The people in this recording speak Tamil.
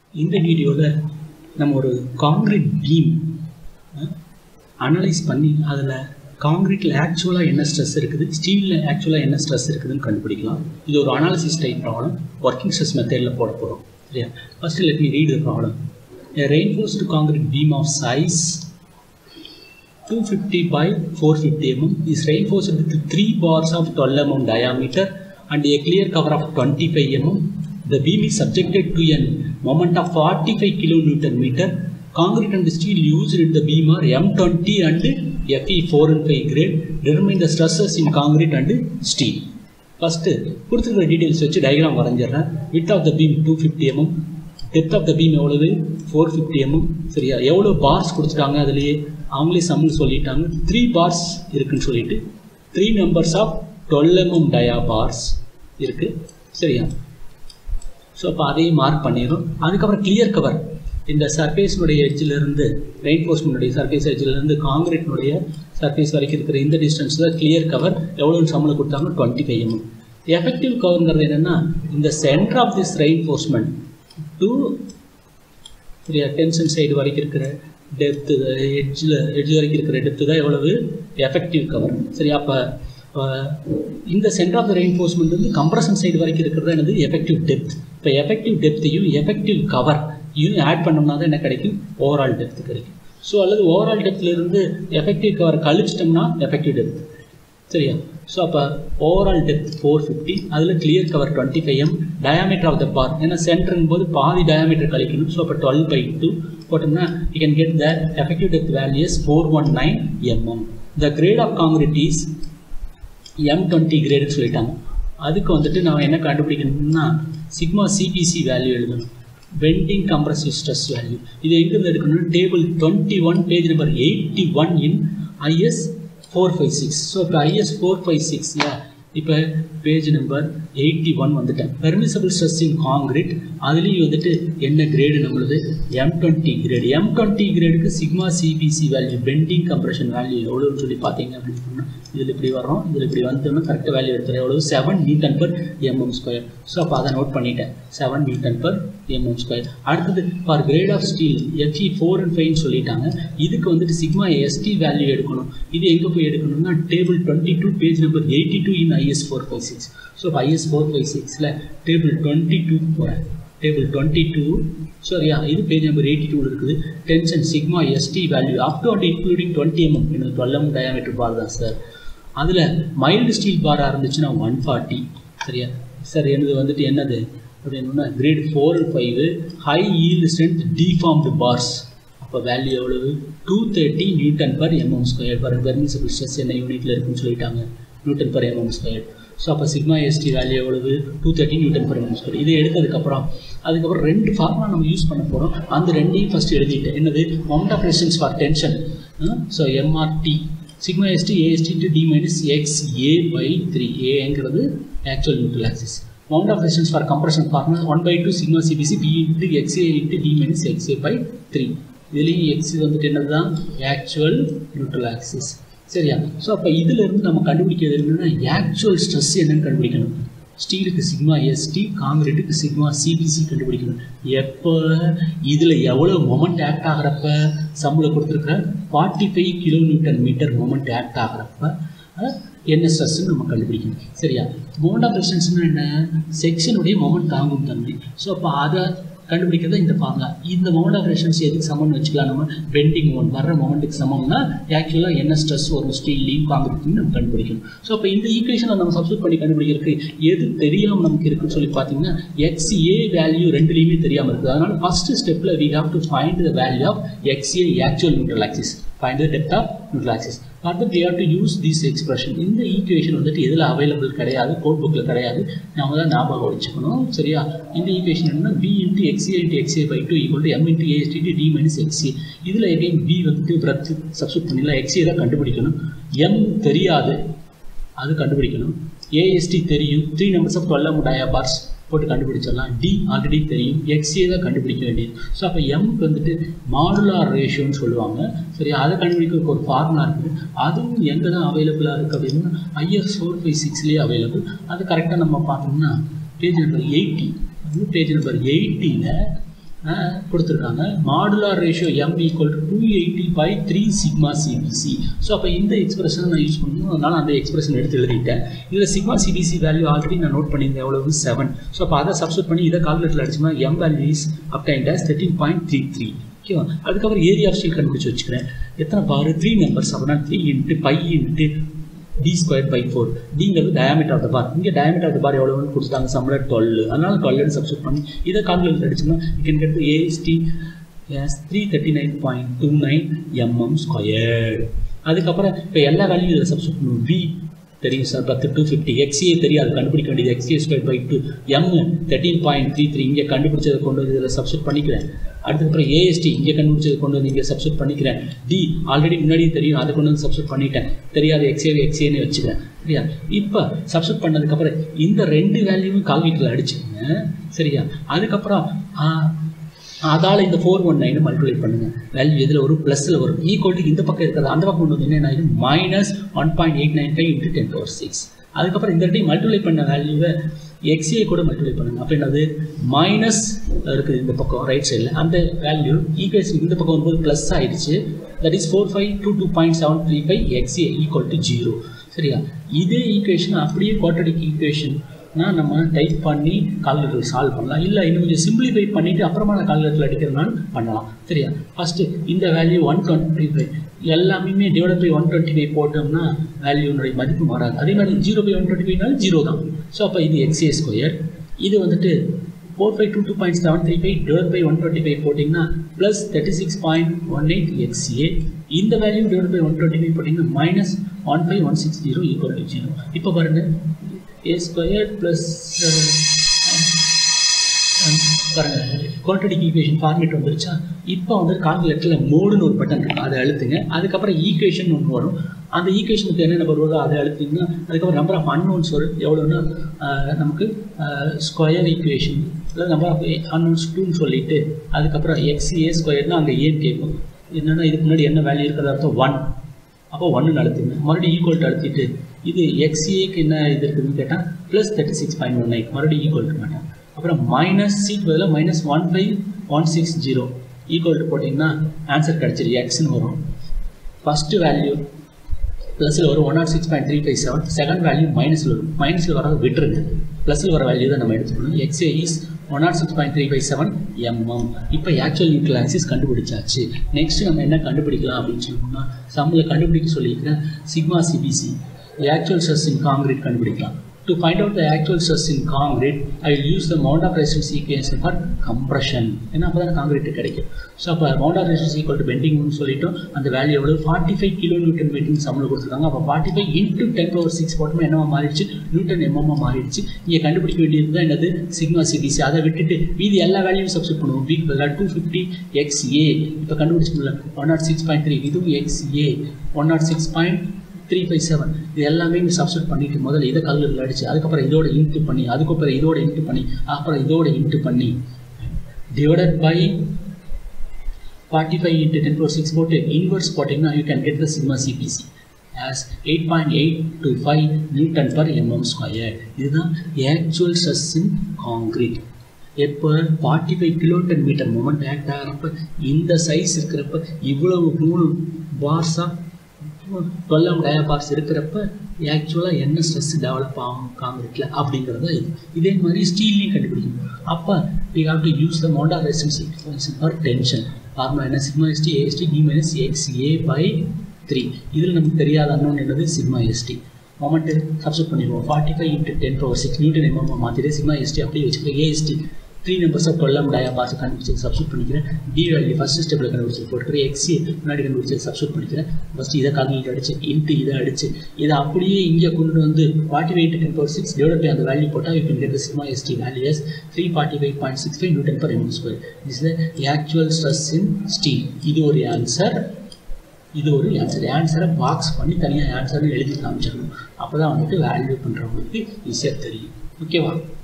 இந்த வீடியோவில் நம்ம ஒரு காங்கிரீட் பீம் அனலைஸ் பண்ணி அதில் காங்கிரீட்டில் ஆக்சுவலாக என்ன ஸ்ட்ரெஸ் இருக்குது ஸ்டீலில் ஆக்சுவலாக என்ன ஸ்ட்ரெஸ் இருக்குதுன்னு கண்டுபிடிக்கலாம் இது ஒரு analysis type problem working stress method போட போகிறோம் சரியா first let me read the problem A reinforced concrete beam of size 250 by 450 mm is reinforced with three bars of 12 mm diameter and a clear cover of 25 mm. The beam is subjected to a moment of 45 kilonewton meter. Concrete and steel used in the beam are M20 and FE 4 and 5 grade. Determine the stresses in concrete and steel. First கொடுத்துருக்கிற டீட்டெயில்ஸ் வச்சு டயக்ராம் வரைஞ்சிடுறேன் width of the beam two fifty mm depth of the beam எவ்வளவு ஃபோர் ஃபிஃப்டி எம்எம் சரியா எவ்வளோ பார்ஸ் கொடுத்துட்டாங்க அதுலேயே அவங்களே சம்னு சொல்லிட்டாங்க த்ரீ பார்ஸ் இருக்குன்னு சொல்லிட்டு three numbers of twelve mm dia bars இருக்குது சரியா ஸோ அப்போ அதையும் மார்க் பண்ணிடும் அதுக்கப்புறம் கிளியர் கவர் இந்த சர்ஃபேஸினுடைய எட்ஜிலிருந்து ரெயின்ஃபோர்ஸ்மெண்ட்டுடைய சர்ஃபேஸ் எட்ஜிலிருந்து காங்கிரீட்னுடைய சர்ஃபேஸ் வரைக்கும் இருக்கிற இந்த டிஸ்டன்ஸில் கிளியர் கவர் எவ்வளோன்னு சம்பளம் கொடுத்தாங்க டுவெண்ட்டி ஃபைவ் எம்எம் எஃபெக்டிவ் கவர்ங்கிறது என்னென்னா இந்த centre of this reinforcement to சரியா டென்ஷன் சைடு வரைக்கும் இருக்கிற டெப்த்து எட்ஜில் எட்ஜ் வரைக்கும் இருக்கிற டெப்த்து தான் எவ்வளவு எஃபெக்டிவ் கவர் சரி அப்போ இந்த சென்டர் ஆஃப் த ரெயின்ஃபோர்ஸ்மெண்ட் வந்து கம்ப்ரஷன் சைடு வரைக்கும் இருக்கிறது என்னது எஃபெக்டிவ் டெப்த் இப்போ எஃபெக்டிவ் டெப்த்தையும் எஃபெக்டிவ் கவர் இதையும் ஆட் பண்ணோம்னா தான் என்ன கிடைக்கும் ஓவரால் டெப்த் கிடைக்கும் ஸோ அல்லது ஓவரால் டெப்த்லேருந்து எஃபெக்டிவ் கவர் கழிச்சிட்டோம்னா எஃபெக்டிவ் டெப்த் சரியா ஸோ அப்போ ஓவரால் டெப்த் ஃபோர் ஃபிஃப்டி அதில் clear cover twenty five m diameter of the bar ஏன்னா சென்டருங்கும் போது பாதி டயாமீட்டர் கழிக்கணும் ஸோ அப்போ டுவெல் பை டூ போட்டோம்னா you can get the effective depth values four one nine mm the grade of concrete is M twenty கிரேடுன்னு சொல்லிட்டாங்க அதுக்கு வந்துட்டு நான் என்ன கண்டுபிடிக்கணும்னா சிக்மா சிபிசி வேல்யூ எழுதணும் பெண்டிங் கம்ப்ரசிவ் ஸ்ட்ரெஸ் வேல்யூ இது எங்கேருந்து எடுக்கணும்னா table twenty one page number eighty one in IS four five six so இப்போ ஐஎஸ் ஃபோர் ஃபைவ் சிக்ஸில் இப்போ பேஜ் நம்பர் எயிட்டி ஒன் வந்துட்டேன் பெர்மிசபிள் ஸ்ட்ரெஸ் இன் காங்கிரீட் அதுலேயும் வந்துட்டு என்ன கிரேடு நம்மளுது M twenty grade M twenty கிரேடுக்கு sigma CBC value bending compression value எவ்வளோன்னு சொல்லி பார்த்தீங்க அப்படின்னு சொன்னால் இதில் இப்படி வரோம் இதில் இப்படி வந்தோம்னா கரெக்டாக வேல்யூ எடுத்துகிறேன் எவ்வளோ seven newton per mm square so அப்போ அதை நோட் பண்ணிட்டேன் seven newton per mm square அடுத்தது for grade of steel Fe four and ஃபைவ்னு சொல்லிட்டாங்க இதுக்கு வந்துட்டு சிக்மா எஸ்டி வேல்யூ எடுக்கணும் இது எங்கே போய் எடுக்கணும்னா table twenty two page number eighty two in IS four five six so இப்போ ஐஎஸ் ஃபோர் ஃபைவ் சிக்ஸில் டேபிள் டுவெண்ட்டி டூ போகிறேன் டேபிள் டுவெண்ட்டி டூ சரியா இது பேஜ் நம்பர் எயிட்டி டூ இருக்குது tension sigma ST value up to and including twenty mm எனக்கு டுவெல் எம் டயாமீட்டர் பார் தான் சார் அதில் மைல்டு ஸ்டீல் பாராக இருந்துச்சுன்னா ஒன் ஃபார்ட்டி சரியா சார் எனது வந்துட்டு என்னது அப்படின்னா grade four and five high yield strength deformed bars அப்போ வேல்யூ எவ்வளவு two thirty newton per mm square per permissible stress என்ன யூனிட்டில் இருக்குன்னு சொல்லிட்டாங்க newton per mm square so அப்போ சிக்மா எஸ்டி வேல்யூ எவ்வளவு two thirty newton per mm square இதை எடுத்ததுக்கப்புறம் அதுக்கப்புறம் ரெண்டு ஃபார்முலா நம்ம யூஸ் பண்ண போகிறோம் அந்த ரெண்டையும் ஃபஸ்ட் எழுதிட்டேன் என்னது moment of resistance for tension so MRT sigma ST AST to D minus X A by three ஏங்கிறது actual neutral axis moment of resistance for compression formula one by two sigma CBC B into XA into D minus XA by three இதுலேயும் எக்ஸ் வந்துட்டு என்னது தான் ஆக்சுவல் நியூட்ரல் ஆக்சிஸ் சரியா ஸோ அப்போ இதிலிருந்து நம்ம கண்டுபிடிக்கிறது என்னென்னா ஆக்சுவல் ஸ்ட்ரெஸ் என்னன்னு கண்டுபிடிக்கணும் ஸ்டீலுக்கு சிக்மா எஸ்டி காங்கிரீட்டுக்கு சிக்மா சிபிசி கண்டுபிடிக்கணும் எப்போ இதில் எவ்வளோ மொமெண்ட் ஆக்ட் ஆகிறப்ப சம்பளம் கொடுத்துருக்குற forty five kilo newton metre moment act ஆகிறப்ப என்ன ஸ்ட்ரெஸ்ன்னு நம்ம கண்டுபிடிக்கணும் சரியா மோண்ட் ஆஃப் ரெசிஸ்டன்ஸ்னு என்ன செக்ஷனுடைய மொமெண்ட் தாங்கும் தன்மை ஸோ அப்போ அதை கண்டுபிடிக்கிறது இந்த ஃபார்முலா இந்த மொமெண்ட் ஆஃப் ரெசிஸ்டன்ஸ் எதுக்கு சமம்னு வச்சுக்கலாம் நம்ம பெண்டிங் மொமெண்ட் வர்ற மொமெண்ட்டுக்கு சமம்னா ஆக்சுவலாக என்ன ஸ்ட்ரெஸ் வரும் ஸ்டீல்லையும் காங்கிரீட்லையும் நம்ம கண்டுபிடிக்கணும் ஸோ அப்போ இந்த ஈக்குவேஷனை நம்ம சப்ஸ்டியூட் பண்ணி கண்டுபிடிக்கிறதுக்கு எது தெரியாமல் நமக்கு இருக்குன்னு சொல்லி பார்த்தீங்கன்னா எக்ஸ்ஏ வேல்யூ ரெண்டுலேயுமே தெரியாமல் இருக்குது அதனால் ஃபஸ்ட்டு ஸ்டெப்பில் we have to find the value of XA actual neutral axis find the depth of neutral axis அடுத்து we have to use this expression இந்த ஈக்குவேஷன் வந்துட்டு எதில் அவைலபிள் கிடையாது கோட் புக்கில் கிடையாது நாம தான் ஞாபகம் வச்சுக்கணும் சரியா இந்த ஈக்குவேஷன் என்ன B into XA into XA by two equal to M into AST D minus XA இதில் எகைன் பி வந்துட்டு பிரத்து சப்ஸ்டியூட் பண்ணிடலாம் எக்ஸே தான் கண்டுபிடிக்கணும் எம் தெரியாது அது கண்டுபிடிக்கணும் ஏஎஸ்டி தெரியும் three numbers of twelve M dia bars போட்டு கண்டுபிடிச்சிடலாம் டி ஆல்ரெடி தெரியும் எக்ஸே தான் கண்டுபிடிக்க வேண்டியது ஸோ அப்போ எம்க்கு வந்துட்டு மாடுலார் ரேஷியோன்னு சொல்லுவாங்க சரி அதை கண்டுபிடிக்கிறதுக்கு ஒரு ஃபார்முலா இருக்குது அதுவும் எங்கே தான் அவைலபிளாக இருக்குது அப்படின்னா ஐஎஸ் ஃபோர் ஃபைவ் சிக்ஸ்லேயே அவைலபிள் அது கரெக்டாக நம்ம பார்த்தோம்னா page number eighty page number எயிட்டியில் கொடுத்துருக்காங்க modular ratio M equal to two eighty by three sigma CBC so அப்போ இந்த எக்ஸ்பிரஷனை நான் யூஸ் பண்ணணும் அதனால் அந்த எக்ஸ்பிரஷன் எடுத்து எழுதிட்டேன் இதில் சிக்மா சிபிசி வேல்யூ ஆல்ரெடி நான் நோட் பண்ணியிருந்தேன் எவ்வளவு செவன் ஸோ அப்போ அதை சப்ஸ்டியூட் பண்ணி இதை கால்குலேட்டர் அடிச்சோம்னா M value is obtain as thirteen point three three ஓகேவா அதுக்கப்புறம் ஏரியா ஆஃப் ஸ்டீல் கண்டுபிடிச்சு வச்சுக்கிறேன் எத்தனை பாரு த்ரீ நம்பர்ஸ் அப்படின்னா three into pi into D square by four டிங்கிறது டயாமீட்டர் ஆஃப் த பார் இங்கே டயாமீட்டர் ஆஃப் த பார் எவ்வளோன்னு கொடுத்தாங்க சம்பளம் டுவெல் அதனால டுவெல்னு சப்ஸ்டியூட் பண்ணி இதை கால்குலேட்டர் அடிச்சோம்னா you can get AST as three thirty nine point two nine mm squared அதுக்கப்புறம் இப்போ எல்லா வேல்யூ இதில் சப்ஸ்டியூட் பண்ணுவோம் வி தெரியும் சார் பத்து டூ ஃபிஃப்டி எக்ஸிஏ தெரியும் அது கண்டுபிடிக்க வேண்டியது XA square by two M thirteen point three three இங்கே கண்டுபிடிச்சதை கொண்டு வந்து இதில் சப்ஸ்டியூட் பண்ணிக்கிறேன் அதுக்கப்புறம் ஏஎஸ்டி இங்கே கண்டுபிடிச்சது கொண்டு வந்து இங்கே சப்ஸ்டியூட் பண்ணிக்கிறேன் டி ஆல்ரெடி முன்னாடி தெரியும் அதை கொண்டு வந்து சப்ஸ்டியூட் பண்ணிட்டேன் தெரியாது எக்ஸே எக்ஸேன்னு வச்சுக்கிறேன் சரியா இப்போ சப்ஸ்டியூட் பண்ணதுக்கப்புறம் இந்த ரெண்டு வேல்யூவும் கால்குலேட்டரில் அடிச்சுக்கோங்க சரியா அதுக்கப்புறம் அதால் இந்த ஃபோர் ஒன் நைனை மல்டிப்ளை பண்ணுங்கள் வேல்யூ இதில் ஒரு ப்ளஸில் வரும் ஈக்குவல் இந்த பக்கம் இருக்கிறது அந்த பக்கம் கொண்டு வந்து என்ன ஆயிடும் minus one point eight nine five into ten power six அதுக்கப்புறம் இந்த டைம் மல்டிப்ளை பண்ண வேல்யூவை எக்ஸியை கூட மல்டிப்ளை பண்ணுங்க அப்போ என்னது மைனஸ் இருக்குது இந்த பக்கம் ரைட் சைடில் அந்த வேல்யூ ஈக்குவேஷன் இந்த பக்கம் வரும்போது ப்ளஸ் ஆயிடுச்சு that is four five two two point seven three five XA equal to zero சரியா இதே ஈக்குவேஷன் அப்படியே குவாட்ரடிக் ஈக்குவேஷன் நம்ம டைப் பண்ணி கால்குலேட்டர் சால்வ் பண்ணலாம் இல்லை இன்னும் கொஞ்சம் சிம்பிளிஃபை பண்ணிவிட்டு அப்புறமா நான் கால்குலேட்டர் அடிக்கிறதுனாலும் பண்ணலாம் சரியா ஃபஸ்ட்டு இந்த வேல்யூ ஒன் டுவெண்ட்டி ஃபைவ் எல்லாமே divide by one twenty five போட்டோம்னா வேல்யூனுடைய மதிப்பு மாறாது அதே மாதிரி ஜீரோ பை ஒன் டுவெண்ட்டி ஃபைவ்னாலும் ஜீரோ தான் ஸோ அப்போ இது எக்ஸ்ஏ ஸ்கொயர் இது வந்துட்டு four five two two point seven three five divide by one twenty five போட்டிங்கன்னா plus thirty six point one eight XA இந்த value divide by one twenty five போட்டிங்கன்னா minus one five one six zero equal to zero இப்போ பாருங்கள் ஏ ஸ்கொயர் ப்ளஸ் பாருங்கள் குவாட்ரடிக் ஈக்குவேஷன் ஃபார்மேட் வந்துருச்சா இப்போ வந்து கால்குலேட்டரில் மோடுன்னு ஒரு பட்டன் இருக்கும் அதை அழுத்துங்க அதுக்கப்புறம் ஈக்குவேஷன் ஒன்று வரும் அந்த ஈக்குவேஷனுக்கு என்ன நம்பர் வருதோ அதை அழுத்திங்கன்னா அதுக்கப்புறம் நம்பர் ஆஃப் அன்னோன்ஸ் வரும் எவ்வளோன்னா நமக்கு ஸ்கொயர் ஈக்குவேஷன் இல்லை நம்பர் ஆஃப் அன்னோன்ஸ் டூன்னு சொல்லிட்டு அதுக்கப்புறம் எக்ஸ்ஏ ஸ்கொயர்னா அங்கே ஏன் கேட்கும் என்னென்னா இதுக்கு முன்னாடி என்ன வேல்யூ இருக்கிறதா அர்த்தம் ஒன் அப்போ ஒன்று அழுத்துங்க மறுபடியும் ஈக்குவல் அழுத்திட்டு இது எக்ஸ்ஏக்கு என்ன இது இருக்குதுன்னு கேட்டால் plus thirty six point one eight மறுபடியும் ஈக்குவல் டு மாட்டேன் அப்புறம் மைனஸ் சீட் பதிலாக minus one five one six zero equal to போட்டிங்கன்னா ஆன்சர் கிடச்சிரு எக்ஸ்னு வரும் ஃபஸ்ட்டு வேல்யூ ப்ளஸில் வரும் one nought six point three five seven second value மைனஸில் வரும் மைனஸில் வரதை விட்டுருங்க ப்ளஸில் வர வேல்யூ தான் நம்ம எடுத்துக்கணும் x a is one nought six point three five seven mm இப்போ ஆக்சுவல் நியூட்ரல் ஆக்சிஸ் கண்டுபிடிச்சாச்சு நெக்ஸ்ட் நம்ம என்ன கண்டுபிடிக்கலாம் அப்படின்னு சொல்லணும்னா சம்மில் கண்டுபிடிக்க சொல்லியிருக்கிறேன் சிக்மா சிபிசி ஆக்சுவல் ஸ்ட்ரெஸ் இன் காங்கிரீட் கண்டுபிடிக்கலாம் To find out the actual stress in concrete, I will use the mount of resistance equation for compression. ஏன்னா அப்போ தான் காங்கிரீட் கிடைக்கும் ஸோ அப்போ moment of resistance equal to பெண்டிங்னு சொல்லிட்டோம் அந்த வேல்யூ எவ்வளோ ஃபார்ட்டி ஃபைவ் கிலோ நியூட்டன் மீட்டர்னு சம்பளம் கொடுத்துருக்காங்க அப்போ forty five into ten power six போட்டோம் என்னவா மாறிடுச்சு நியூட்டன் எம்எம்மா மாறிடுச்சு இங்கே கண்டுபிடிக்க வேண்டியது தான் என்னது சிக்மா சிபிசி அதை விட்டுட்டு மீதி எல்லா வேல்யூவும் சப்ஸ்ட் பண்ணுவோம் வீக் பதிலாக டூ ஃபிஃப்டி எக்ஸ் ஏ இப்போ கண்டுபிடிச்சு முடியல one nought six point three இதுவும் x a one nought six point three five seven இது எல்லாமே சப்ஸ்டியூட் பண்ணிட்டு முதல்ல இதை கல்லில் அடிச்சு அதுக்கப்புறம் இதோட இன்ட்டு பண்ணி அதுக்கப்புறம் இதோட இன்ட்டு பண்ணி அப்புறம் இதோட இன்ட்டு பண்ணி divided by forty five into ten four six போட்டு இன்வெர்ஸ் போட்டிங்கன்னா you can get the sigma சிபிசி as eight point eight two five newton per mm square இதுதான் ஆக்சுவல் ஸ்ட்ரெஸ் இன் காங்கிரீட் எப்போ forty five kilometre metre moment act ஆகிறப்ப இந்த சைஸ் இருக்கிறப்ப இவ்வளவு மூணு பார்ஸாக டுவெல்லாம் டயாபார்ஸ் இருக்கிறப்ப ஆக்சுவலாக என்ன ஸ்ட்ரெஸ் டெவலப் ஆகும் காங்கிரீட்டில் அப்படிங்கிறத இது இதே மாதிரி ஸ்டீல்லையும் கண்டுபிடிக்கணும் அப்போ we have to use the moment resistance for tension formula என்ன sigma ST ast D minus X A by three இதில் நமக்கு தெரியாத அன்னோன் என்னது சிக்மா எஸ்டி மொமெண்ட்டு சப்ஸ்ட் பண்ணிடுவோம் forty five into ten power six newton mm மாற்றிட்டு சிக்மா எஸ்டி அப்படியே வச்சுக்கிறேன் ஏஎஸ்டி த்ரீ நம்பர்ஸ் ஆஃப் டுவெல்லாம் டயா பார்த்து கண்டுபிடிச்சி சப்ஸ்ட் பண்ணிக்கிறேன் டி வேல்யூ ஃபஸ்ட் ஸ்டெப்பில் கண்டுபிடிச்சி போட்டுக்கிறேன் எக்ஸி முன்னாடி கண்டுபிடிச்சி சப்ஸ்ட் பண்ணிக்கிறேன் ஃபஸ்ட்டு இதை கால்குலேட் அடிச்சு இன்ட்டு இதை அடிச்சு இதை அப்படியே இங்கே கொண்டு வந்து forty five ten power six divide by அந்த வேல்யூ போட்டால் you can get sigma st values three forty five point six five newton per m square is the actual stress in steel இது ஒரு ஆன்சர் இது ஒரு ஆன்சர் ஆன்சரை பாக்ஸ் பண்ணி தனியாக ஆன்சர்னு எழுதி காமிச்சிடணும் அப்போ தான் வந்துட்டு வேல்யூ பண்ணுறவங்களுக்கு ஈஸியாக தெரியும் ஓகேவா